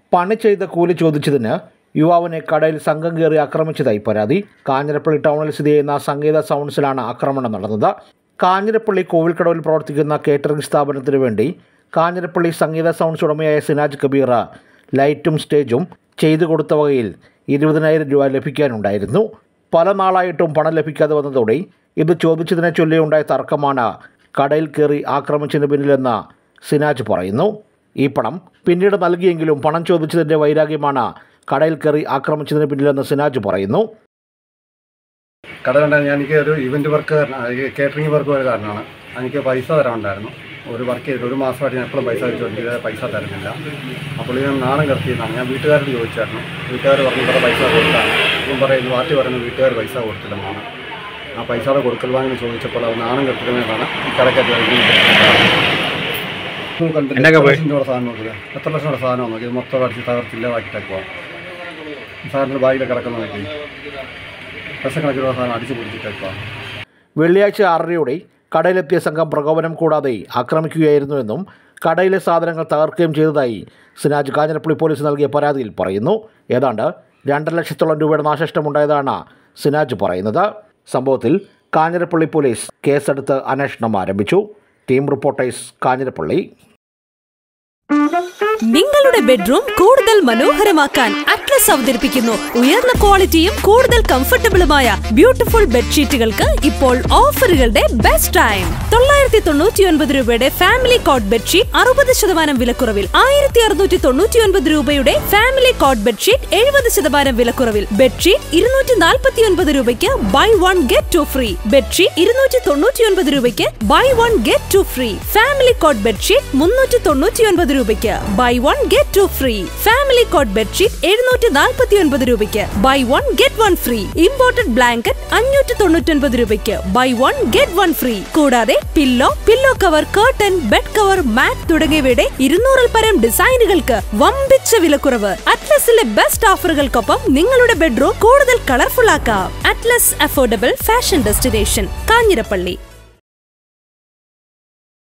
പണി ചെയ്ത കൂലി ചോദിച്ചതിന് യുവാവിനെ കടയിൽ സംഘം കയറി ആക്രമിച്ചതായി പരാതി കാഞ്ഞിരപ്പള്ളി ടൗണിൽ സ്ഥിതി ചെയ്യുന്ന സംഗീത സൗണ്ട്സിലാണ് ആക്രമണം നടന്നത് കാഞ്ഞിരപ്പള്ളി കോവിൽക്കടവിൽ പ്രവർത്തിക്കുന്ന കേറ്ററിംഗ് സ്ഥാപനത്തിന് വേണ്ടി കാഞ്ഞിരപ്പള്ളി സംഗീത സൗണ്ട്സ് ഉടമയായ സിനാജ് കബീർ ലൈറ്റും സ്റ്റേജും ചെയ്തു കൊടുത്ത വകയിൽ ഇരുപതിനായിരം രൂപ ലഭിക്കാനുണ്ടായിരുന്നു പല നാളായിട്ടും പണം ലഭിക്കാതെ വന്നതോടെ ഇത് ചോദിച്ചതിനെ ചൊല്ലിയുണ്ടായ തർക്കമാണ് കടയിൽ കയറി ആക്രമിച്ചതിന് പിന്നിലെന്ന് സിനാജ് പറയുന്നു ഈ പണം പിന്നീട് നൽകിയെങ്കിലും പണം ചോദിച്ചതിൻ്റെ വൈരാഗ്യമാണ് കടയിൽ കയറി ആക്രമിച്ചതിന് പിന്നിലെന്ന് സിനാജ് പറയുന്നു കട കണ്ട ഞാൻ എനിക്ക് ഒരു ഇവന്റ് വർക്ക് കേറ്ററിംഗ് വർക്ക് കാരണമാണ് എനിക്ക് പൈസ തരാനുണ്ടായിരുന്നു ഒരു വർക്ക് ചെയ്തിട്ട് ഒരു മാസമായിട്ട് ഞാൻ എപ്പോഴും പൈസ വെച്ചു എനിക്ക് പൈസ തരുന്നില്ല അപ്പോൾ ഞാൻ നാണം കടത്തിയതാണ് ഞാൻ വീട്ടുകാരോട് ചോദിച്ചായിരുന്നു വീട്ടുകാർ പറഞ്ഞു ഇവിടെ പൈസ കൊടുത്താണ് ഇപ്പം പറയുന്നു പാർട്ടി പറയുന്നത് വീട്ടുകാർ പൈസ കൊടുത്തില്ലെന്നാണ് ആ പൈസയുടെ കൊടുക്കൽവാങ്ങി ചോദിച്ചപ്പോൾ അത് നാണം കെടുത്തിരുന്നതാണ് ഈ കടക്കത്ത് എന്നൊക്കെ പോയി? ലക്ഷം രൂപ സാധനം നോക്കുക എത്ര ലക്ഷം രൂപ സാധനം നോക്കി ഇത് മൊത്തം അടിച്ച് തകർത്തില്ലാതാക്കിട്ടേക്കുക സാറിൻ്റെ ബാഗിൽ കിടക്കുന്ന നോക്കി ലക്ഷക്കണക്കിന് രൂപ സാധനം അടിച്ച് പൊടിച്ചിട്ടേക്കുക വെള്ളിയാഴ്ച ആറരയോടെ കടയിലെത്തിയ സംഘം പ്രകോപനം കൂടാതെ ആക്രമിക്കുകയായിരുന്നുവെന്നും കടയിലെ സാധനങ്ങൾ തകർക്കുകയും ചെയ്തതായി സിനാജ് കാഞ്ഞിരപ്പള്ളി പോലീസ് നൽകിയ പരാതിയിൽ പറയുന്നു ഏതാണ്ട് രണ്ടര ലക്ഷത്തോളം രൂപയുടെ നാശനഷ്ടമുണ്ടായതാണ് സിനാജ് പറയുന്നത് സംഭവത്തിൽ കാഞ്ഞിരപ്പള്ളി പോലീസ് കേസെടുത്ത് അന്വേഷണം ആരംഭിച്ചു ടീം റിപ്പോർട്ടേഴ്സ് കാഞ്ഞിരപ്പള്ളി നിങ്ങളുടെ ബെഡ്റൂം കൂടുതൽ മനോഹരമാക്കാൻ അറ്റ്ലസ് അവതരിപ്പിക്കുന്നു ഉയർന്ന ക്വാളിറ്റിയും കൂടുതൽ കംഫർട്ടബിളുമായ ബ്യൂട്ടിഫുൾ ബെഡ്ഷീറ്റുകൾക്ക് ഇപ്പോൾ ഓഫറുകളുടെ ബെസ്റ്റ് ടൈം തൊള്ളായിരത്തി തൊണ്ണൂറ്റി ഒൻപത് രൂപയുടെ ഫാമിലി കോട്ട് ബെഡ്ഷീറ്റ് അറുപത് ശതമാനം വിലക്കുറവിൽ ആയിരത്തി അറുന്നൂറ്റി തൊണ്ണൂറ്റി ഒൻപത് രൂപയുടെ ഫാമിലി കോട്ട് ബെഡ്ഷീറ്റ് എഴുപത് ശതമാനം വിലക്കുറവിൽ ബെഡ്ഷീറ്റ് ഇരുന്നൂറ്റി നാൽപ്പത്തി ഒൻപത് രൂപയ്ക്ക് buy one get two free bedsheet ഇരുന്നൂറ്റി തൊണ്ണൂറ്റി ഒൻപത് രൂപയ്ക്ക് buy one get two free family cot bedsheet മുന്നൂറ്റി തൊണ്ണൂറ്റി ഒൻപത് രൂപയ്ക്ക് buy one get two free family cot bedsheet എഴുന്നൂറ്റി നാൽപ്പത്തി ഒൻപത് രൂപയ്ക്ക് buy one get one free imported blanket അഞ്ഞൂറ്റി തൊണ്ണൂറ്റി ഒൻപത് രൂപയ്ക്ക് buy one get one free കൂടാതെ pillow pillow cover curtain bed cover mat തുടങ്ങിയവയുടെ ഇരുന്നൂറിൽ പരം ഡിസൈനുകൾക്ക് വമ്പിച്ച വിലക്കുറവ് അറ്റ്ലസിലെ ബെസ്റ്റ് ഓഫറുകൾക്കൊപ്പം നിങ്ങളുടെ ബെഡ്റൂം കൂടുതൽ കളർഫുൾ ആക്കാം Atlas affordable fashion destination Kanjirappally